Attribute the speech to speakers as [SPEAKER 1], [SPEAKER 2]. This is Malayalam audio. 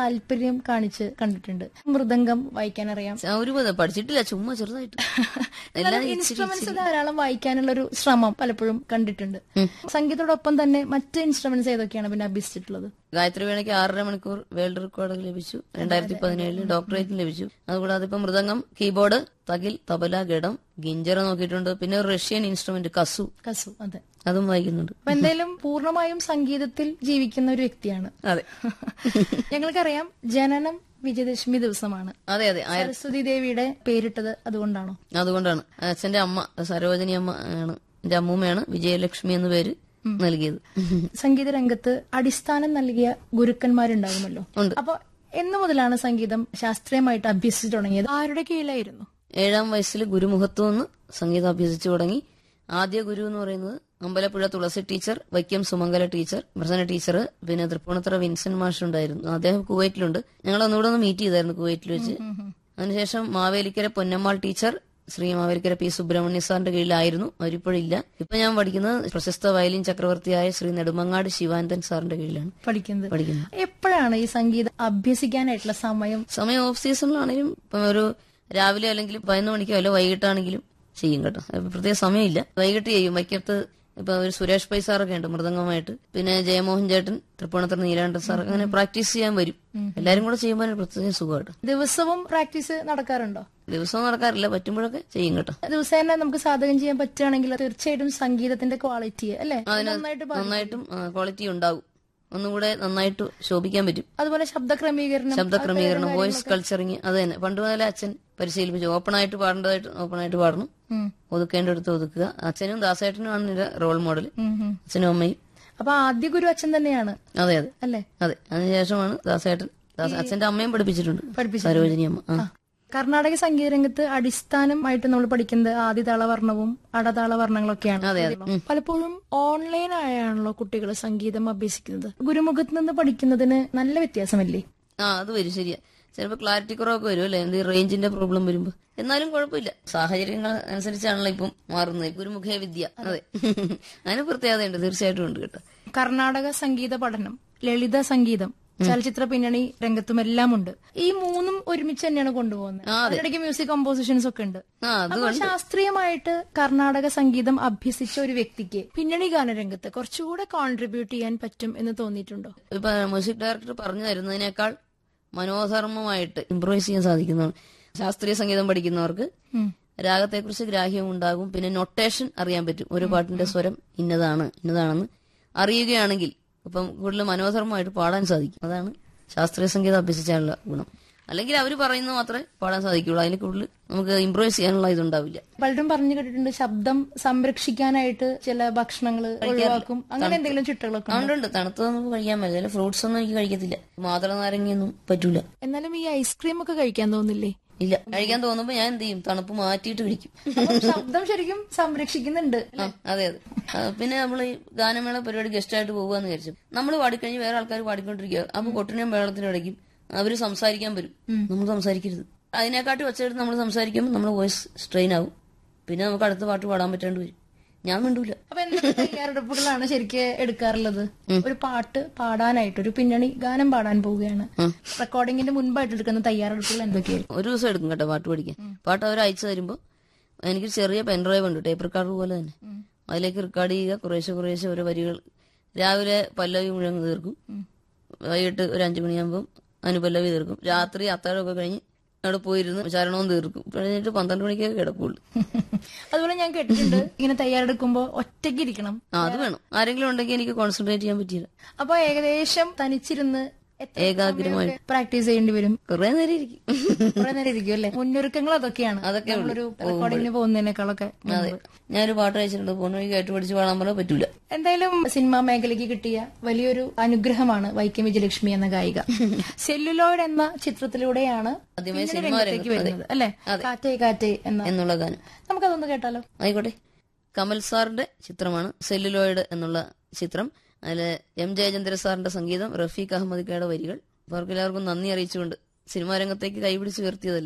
[SPEAKER 1] താല്പര്യം കാണിച്ച് കണ്ടിട്ടുണ്ട് മൃദംഗം വായിക്കാൻ അറിയാം
[SPEAKER 2] ആ, ഒരു പദം പഠിച്ചിട്ടില്ല ചുമ്മാ ചെറുതായിട്ട് എല്ലാം ഇച്ചിരി
[SPEAKER 1] ഇൻസ്ട്രുമെന്റ്സ് ധാരാളം വായിക്കാനുള്ള ഒരു ശ്രമം പലപ്പോഴും കണ്ടിട്ടുണ്ട് സംഗീതത്തോടൊപ്പം തന്നെ മറ്റ് ഇൻസ്ട്രുമെന്റ്സ് ഏതൊക്കെയാണ് പിന്നെ അഭ്യസിച്ചിട്ടുള്ളത്
[SPEAKER 2] ഗായത്രി വീണയ്ക്ക് ആറര മണിക്കൂർ വേൾഡ് റെക്കോർഡ് ലഭിച്ചു രണ്ടായിരത്തി പതിനേഴില് ഡോക്ടറേറ്റും ലഭിച്ചു അതുകൂടാതെ ഇപ്പൊ മൃദംഗം കീബോർഡ് തകിൽ തബല ഗഡം ഗിഞ്ചറ നോക്കിയിട്ടുണ്ട് പിന്നെ ഒരു റഷ്യൻ ഇൻസ്ട്രുമെന്റ് കസു
[SPEAKER 1] കസു അതെ
[SPEAKER 2] അതും വായിക്കുന്നുണ്ട്
[SPEAKER 1] അപ്പൊ എന്തായാലും പൂർണ്ണമായും സംഗീതത്തിൽ ജീവിക്കുന്ന ഒരു വ്യക്തിയാണ്
[SPEAKER 2] അതെ
[SPEAKER 1] ഞങ്ങൾക്കറിയാം ജനനം വിജയദശമി ദിവസമാണ്
[SPEAKER 2] അതെ അതെ ആ-
[SPEAKER 1] സരസ്വതി ദേവിയുടെ പേരിട്ടത് അതുകൊണ്ടാണോ
[SPEAKER 2] അതുകൊണ്ടാണ് അച്ഛന്റെ അമ്മ സരോജിനി അമ്മ ആണ് എന്റെ അമ്മൂമ്മയാണ് വിജയലക്ഷ്മി എന്ന പേര് നൽകിയത്
[SPEAKER 1] സംഗീത രംഗത്ത് അടിസ്ഥാനം നൽകിയ ഗുരുക്കന്മാരുണ്ടാകുമല്ലോ
[SPEAKER 2] ഉണ്ട്.
[SPEAKER 1] അപ്പൊ എന്നു മുതലാണ് സംഗീതം ശാസ്ത്രീയമായിട്ട് അഭ്യസിച്ചു തുടങ്ങിയത് ആരുടെ കീഴിലായിരുന്നു
[SPEAKER 2] ഏഴാം വയസ്സിൽ ഗുരുമുഖത്തു നിന്ന് സംഗീതം അഭ്യസിച്ചു തുടങ്ങി ആദ്യ ഗുരു എന്ന് പറയുന്നത് Ambalappuzha Tulasi teacher Vaikom Sumangala teacher Prasanna teacher പിന്നെ തൃപ്പൂണിത്തറ വിൻസെന്റ് മാഷ് ഉണ്ടായിരുന്നു അദ്ദേഹം കുവൈറ്റിലുണ്ട് ഞങ്ങൾ ഒന്നുകൂടെ ഒന്ന് മീറ്റ് ചെയ്തായിരുന്നു കുവൈറ്റിൽ വെച്ച് അതിനുശേഷം മാവേലിക്കര പൊന്നമ്മാൾ ടീച്ചർ ശ്രീ മാവേലിക്കര പി സുബ്രഹ്മണ്യ സാറിന്റെ കീഴിലായിരുന്നു അവരിപ്പോഴില്ല ഇപ്പൊ ഞാൻ പഠിക്കുന്നത് പ്രശസ്ത വയലിൻ ചക്രവർത്തിയായ ശ്രീ നെടുമങ്ങാട് ശിവാനന്ദൻ സാറിന്റെ കീഴിലാണ്
[SPEAKER 1] പഠിക്കുന്നത്
[SPEAKER 2] പഠിക്കുന്നത്
[SPEAKER 1] എപ്പോഴാണ് ഈ സംഗീതം അഭ്യസിക്കാനായിട്ടുള്ള സമയം
[SPEAKER 2] സമയം ഓഫ് സീസണിലാണെങ്കിലും ഇപ്പം ഒരു രാവിലെ അല്ലെങ്കിൽ പതിനൊന്ന് മണിക്കോ അല്ല വൈകിട്ടാണെങ്കിലും ചെയ്യും കേട്ടോ അപ്പൊ പ്രത്യേക സമയമില്ല വൈകിട്ട് ചെയ്യും വൈക്കത്ത് ഇപ്പൊ ഒരു സുരേഷ് പൈ സാറൊക്കെ ഉണ്ട് മൃദംഗമായിട്ട് പിന്നെ ജയമോഹൻ ചേട്ടൻ തൃപ്പൂണിത്തറ നീലാണ്ടൻ സാർ അങ്ങനെ പ്രാക്ടീസ് ചെയ്യാൻ വരും എല്ലാരും കൂടെ ചെയ്യുമ്പോൾ ഒരു പ്രത്യേക സുഖമായിട്ട്
[SPEAKER 1] ദിവസവും പ്രാക്ടീസ് നടക്കാറുണ്ടോ
[SPEAKER 2] ദിവസവും നടക്കാറില്ല പറ്റുമ്പോഴൊക്കെ ചെയ്യും കേട്ടോ
[SPEAKER 1] ദിവസേന നമുക്ക് സാധകം ചെയ്യാൻ പറ്റുകയാണെങ്കിൽ തീർച്ചയായിട്ടും സംഗീതത്തിന്റെ ക്വാളിറ്റി അല്ലെ നന്നായിട്ട് പാ-
[SPEAKER 2] നന്നായിട്ടും ക്വാളിറ്റി ഉണ്ടാവും ഒന്നുകൂടെ നന്നായിട്ട് ശോഭിക്കാൻ പറ്റും
[SPEAKER 1] അതുപോലെ ശബ്ദ ക്രമീകരണം
[SPEAKER 2] ശബ്ദ ക്രമീകരണം വോയിസ് കൾച്ചറിങ് അത് തന്നെ പണ്ട് മുതലേ അച്ഛൻ പരിശീലിപ്പിച്ചു ഓപ്പണായിട്ട് പാടേണ്ടതായിട്ട് ഓപ്പണായിട്ട് പാടണം
[SPEAKER 1] ഉം.
[SPEAKER 2] ഒതുക്കേണ്ടടുത്ത് ഒതുക്കുക അച്ഛനും ദാസേട്ടനുമാണ് എന്റെ റോൾ മോഡൽ
[SPEAKER 1] ഉം, ഉം.
[SPEAKER 2] അച്ഛനും അമ്മയും
[SPEAKER 1] അപ്പൊ ആദ്യ ഗുരു അച്ഛൻ തന്നെയാണ്
[SPEAKER 2] അതെ അതെ
[SPEAKER 1] അല്ലെ
[SPEAKER 2] അതെ അതിനുശേഷമാണ് ദാസേട്ടൻ ദാസ- അച്ഛന്റെ അമ്മയും പഠിപ്പിച്ചിട്ടുണ്ട്
[SPEAKER 1] പഠിപ്പിച്ചു
[SPEAKER 2] സരോജിനി അമ്മ ആ.
[SPEAKER 1] കർണാടക സംഗീത രംഗത്ത് അടിസ്ഥാനമായിട്ട് നമ്മൾ പഠിക്കുന്നത് ആദിതാളവർണ്ണവും അടതാളവർണ്ണങ്ങളൊക്കെയാണ്
[SPEAKER 2] അതെ അതെ ഉം.
[SPEAKER 1] പലപ്പോഴും ഓൺലൈൻ ആയാണല്ലോ കുട്ടികൾ സംഗീതം അഭ്യസിക്കുന്നത് ഗുരുമുഖത്ത് നിന്ന് പഠിക്കുന്നതിന് നല്ല വ്യത്യാസമല്ലേ
[SPEAKER 2] ആ അത് വരും ശരിയാ ചിലപ്പോ ക്ലാരിറ്റി കുറവൊക്കെ വരും അല്ലെ എന്ത് റേഞ്ചിന്റെ പ്രോബ്ലം വരുമ്പോ എന്നാലും കുഴപ്പമില്ല സാഹചര്യങ്ങൾ അനുസരിച്ചാണല്ലോ ഇപ്പം മാറുന്നത് ഗുരുമുഖേ വിദ്യ അതെ അതിന് പ്രത്യേകതയുണ്ട് തീർച്ചയായിട്ടും ഉണ്ട് കേട്ടോ
[SPEAKER 1] കർണാടക സംഗീത പഠനം ലളിത സംഗീതം ചലച്ചിത്ര പിന്നണി രംഗത്തും എല്ലാം ഉണ്ട് ഈ മൂന്നും ഒരുമിച്ച് തന്നെയാണ് കൊണ്ടുപോകുന്നത്
[SPEAKER 2] ആ, അതെ.
[SPEAKER 1] അതിനിടയ്ക്ക് മ്യൂസിക് കമ്പോസിഷൻസ് ഒക്കെ ഉണ്ട്
[SPEAKER 2] ആ അത്
[SPEAKER 1] അപ്പൊ ശാസ്ത്രീയമായിട്ട് കർണാടക സംഗീതം അഭ്യസിച്ച ഒരു വ്യക്തിക്ക് പിന്നണി ഗാനരംഗത്ത് കുറച്ചുകൂടെ കോൺട്രിബ്യൂട്ട് ചെയ്യാൻ പറ്റും എന്ന് തോന്നിയിട്ടുണ്ടോ
[SPEAKER 2] ഇപ്പൊ മ്യൂസിക് ഡയറക്ടർ പറഞ്ഞു തരുന്നതിനേക്കാൾ മനോധർമ്മമായിട്ട് ഇംപ്രൂവൈസ് ചെയ്യാൻ സാധിക്കുന്നതാണ് ശാസ്ത്രീയ സംഗീതം പഠിക്കുന്നവർക്ക്
[SPEAKER 1] ഉം.
[SPEAKER 2] രാഗത്തെക്കുറിച്ച് ഗ്രാഹ്യം ഉണ്ടാകും പിന്നെ നൊട്ടേഷൻ അറിയാൻ പറ്റും ഒരു പാട്ടിന്റെ സ്വരം ഇന്നതാണ് ഇന്നതാണെന്ന് അറിയുകയാണെങ്കിൽ ഇപ്പം കൂടുതൽ മനോധർമ്മമായിട്ട് പാടാൻ സാധിക്കും അതാണ് ശാസ്ത്രീയ സംഗീതം അഭ്യസിച്ചാലുള്ള ഗുണം അല്ലെങ്കിൽ അവർ പറയുന്നത് മാത്രമേ പാടാൻ സാധിക്കുള്ളൂ അതിന് കൂടുതൽ നമുക്ക് ഇംപ്രൂവൈസ് ചെയ്യാനുള്ള ഇതുണ്ടാവില്ല
[SPEAKER 1] പലരും പറഞ്ഞു കേട്ടിട്ടുണ്ട് ശബ്ദം സംരക്ഷിക്കാനായിട്ട് ചില ഭക്ഷണങ്ങൾ ഒഴിവാക്കും അങ്ങനെ എന്തെങ്കിലും ചിട്ടകളൊക്കെ ഉണ്ടോ?
[SPEAKER 2] അതുകൊണ്ടുണ്ട് തണുത്തതൊന്നും കഴിക്കാൻ പറ്റില്ല ചില ഫ്രൂട്ട്സ് ഒന്നും എനിക്ക് കഴിക്കത്തില്ല മാതള നാരങ്ങയൊന്നും പറ്റൂല
[SPEAKER 1] എന്നാലും ഈ ഐസ്ക്രീം ഒക്കെ കഴിക്കാൻ തോന്നില്ലേ
[SPEAKER 2] ഇല്ല കഴിക്കാൻ തോന്നുമ്പോ ഞാൻ എന്ത് ചെയ്യും തണുപ്പ് മാറ്റിയിട്ട് കഴിക്കും
[SPEAKER 1] അപ്പം ശബ്ദം ശരിക്കും സംരക്ഷിക്കുന്നുണ്ട്
[SPEAKER 2] ആ, അതെ അതെ ആ, പിന്നെ നമ്മൾ ഈ ഗാനമേള പരിപാടി ഗസ്റ്റ് ആയിട്ട് പോകുകയെന്ന് വിചാരിച്ചു നമ്മൾ പാടിക്കഴിഞ്ഞ് വേറെ ആൾക്കാർ പാടിക്കൊണ്ടിരിക്കുക അപ്പൊ കൊട്ടിനും മേളത്തിനും ഇടയ്ക്കും അവര് സംസാരിക്കാൻ വരും നമ്മൾ സംസാരിക്കരുത് അതിനെക്കാട്ടി ഒച്ചയെടുത്ത് നമ്മൾ സംസാരിക്കുമ്പോൾ നമ്മുടെ വോയിസ് സ്ട്രെയിൻ ആവും പിന്നെ നമുക്ക് അടുത്ത പാട്ട് പാടാൻ പറ്റാണ്ട് വരും ഞാൻ മിണ്ടൂല
[SPEAKER 1] അപ്പൊ എന്തൊക്കെ തയ്യാറെടുപ്പുകളാണ് ശരിക്ക് എടുക്കാറുള്ളത് ഒരു പാട്ട് പാടാനായിട്ട് ഒരു പിന്നണി ഗാനം പാടാൻ പോവുകയാണ് റെക്കോർഡിങ്ങിന്റെ മുൻപായിട്ട് എടുക്കുന്ന തയ്യാറെടുപ്പുകൾ എന്തൊക്കെയായിരിക്കും
[SPEAKER 2] ഒരു ദിവസം എടുക്കും കേട്ടോ പാട്ട് പഠിക്കാൻ പാട്ട് അവർ അയച്ചു തരുമ്പോൾ എനിക്ക് ചെറിയ പെൻഡ്രൈവ് ഉണ്ട് ടേപ്പ് റെക്കോർഡർ പോലെ തന്നെ അതിലേക്ക് റെക്കോർഡ് ചെയ്യുക കുറേശ്ശെ കുറേശ്ശെ ഓരോ വരികൾ രാവിലെ പല്ലവി മുഴുവൻ തീർക്കും വൈകിട്ട് ഒരു അഞ്ചു മണിയാകുമ്പോൾ അനുപല്ലവി തീർക്കും രാത്രി അത്താഴമൊക്കെ കഴിഞ്ഞ് അവിടെ പോയിരുന്ന് ചരണവും തീർക്കും കഴിഞ്ഞിട്ട് പന്ത്രണ്ട് മണിക്കൊക്കെ കിടക്കുള്ളൂ
[SPEAKER 1] അതുപോലെ ഞാൻ കേട്ടിട്ടുണ്ട് ഇങ്ങനെ തയ്യാറെടുക്കുമ്പോ ഒറ്റയ്ക്ക് ഇരിക്കണം
[SPEAKER 2] ആ അത് വേണം ആരെങ്കിലും ഉണ്ടെങ്കിൽ എനിക്ക് കോൺസെൻട്രേറ്റ് ചെയ്യാൻ പറ്റിയില്ല
[SPEAKER 1] അപ്പൊ ഏകദേശം തനിച്ചിരുന്ന് എത്ര
[SPEAKER 2] ഏകാഗ്രമായി
[SPEAKER 1] പ്രാക്ടീസ് ചെയ്യേണ്ടി വരും
[SPEAKER 2] കുറെ നേരം ഇരിക്കും
[SPEAKER 1] കുറെ നേരം ഇരിക്കും അല്ലെ മുന്നൊരുക്കങ്ങൾ അതൊക്കെയാണ്
[SPEAKER 2] അതൊക്കെ ഉള്ളൂ.
[SPEAKER 1] നമ്മളൊരു റെക്കോർഡിങ്ങിന് പോകുന്നതിനേക്കാളൊക്കെ
[SPEAKER 2] അതെ ഞാനൊരു പാട്ട് അയച്ചിട്ടുണ്ട് ഫോൺ വഴി കേട്ട് പഠിച്ച് പാടാൻ പറഞ്ഞാൽ പറ്റൂല
[SPEAKER 1] എന്തായാലും സിനിമാ മേഖലയ്ക്ക് കിട്ടിയ വലിയൊരു അനുഗ്രഹമാണ് വൈക്കം വിജയലക്ഷ്മി എന്ന ഗായിക സെല്ലുലോയിഡ് എന്ന ചിത്രത്തിലൂടെയാണ്
[SPEAKER 2] ആദ്യമായി
[SPEAKER 1] പിന്നണി
[SPEAKER 2] സിനിമാ
[SPEAKER 1] രംഗത്തേക്ക്
[SPEAKER 2] രംഗത്ത്
[SPEAKER 1] വരുന്നത് അല്ലെ കാറ്റേ കാറ്റേ എന്ന
[SPEAKER 2] എന്നുള്ള ഗാനം
[SPEAKER 1] നമുക്കതൊന്ന് കേട്ടാലോ
[SPEAKER 2] ആയിക്കോട്ടെ കമൽ സാറിന്റെ ചിത്രമാണ് സെല്ലുലോയിഡ് എന്നുള്ള ചിത്രം അതിൽ എം ജയചന്ദ്ര സാറിന്റെ സംഗീതം റഫീഖ് അഹമ്മദ് കയുടെ വരികൾ അവർക്ക് എല്ലാവർക്കും നന്ദി അറിയിച്ചുകൊണ്ട് സിനിമാ രംഗത്തേക്ക് കൈപിടിച്ച് ഉയർത്തിയതല്ലേ